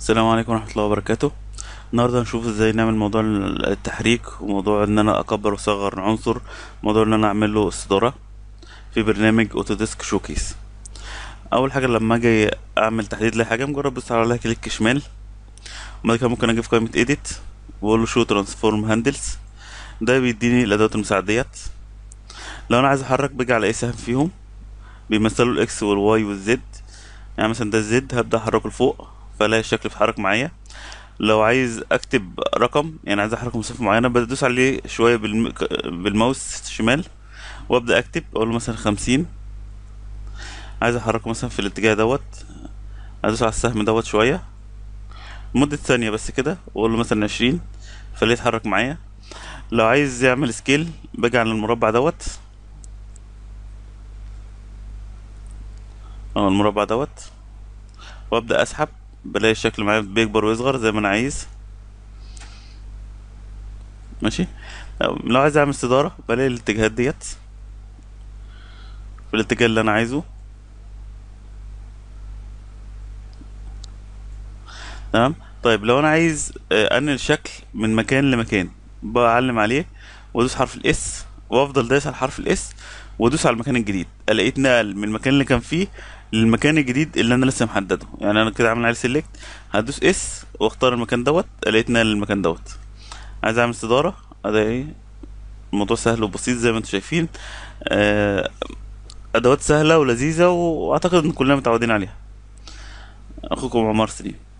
السلام عليكم ورحمة الله وبركاته النهاردة هنشوف ازاي نعمل موضوع التحريك وموضوع ان انا اكبر واصغر عنصر موضوع ان انا اعمل له استدارة في برنامج اوتوديسك شوكيس اول حاجة لما اجي اعمل تحديد لحاجة مجرد بس عليها كليك شمال وبعد كده ممكن اجي في قائمة edit واقول له show transform handles ده بيديني الادوات المساعدة ديت لو انا عايز احرك باجي على اي سهم فيهم بيمثلوا الاكس والواي والزد يعني مثلا ده الزد هبدأ احركه لفوق فالاقي الشكل بيتحرك معايا لو عايز اكتب رقم يعني عايز احرك مسافة معينة بدوس عليه شوية بالم... بالماوس شمال وابدأ اكتب اقول له مثلا خمسين عايز احركه مثلا في الاتجاه دوت ادوس على السهم دوت شوية لمدة ثانية بس كده واقول له مثلا عشرين فليه يتحرك معايا لو عايز يعمل سكيل باجي على المربع دوت اه المربع دوت وابدأ اسحب بلاقي الشكل معايا بيكبر ويصغر زي ما انا عايز ماشي لو عايز اعمل استدارة بلاقي الاتجاهات ديت في الاتجاه اللي انا عايزه تمام طيب لو انا عايز آه، انقل الشكل من مكان لمكان بعلم عليه وادوس حرف الاس وافضل دايس على حرف الاس وادوس على المكان الجديد الاقيه اتنقل من المكان اللي كان فيه للمكان الجديد اللي انا لسه محدده يعني انا كده عامل عليه سيلكت هدوس اس واختار المكان دوت الاقيه اتنقل للمكان دوت عايز اعمل استداره ادي ايه الموضوع سهل وبسيط زي ما انتم شايفين آه، ادوات سهله ولذيذه واعتقد ان كلنا متعودين عليها اخوكم عمار سليم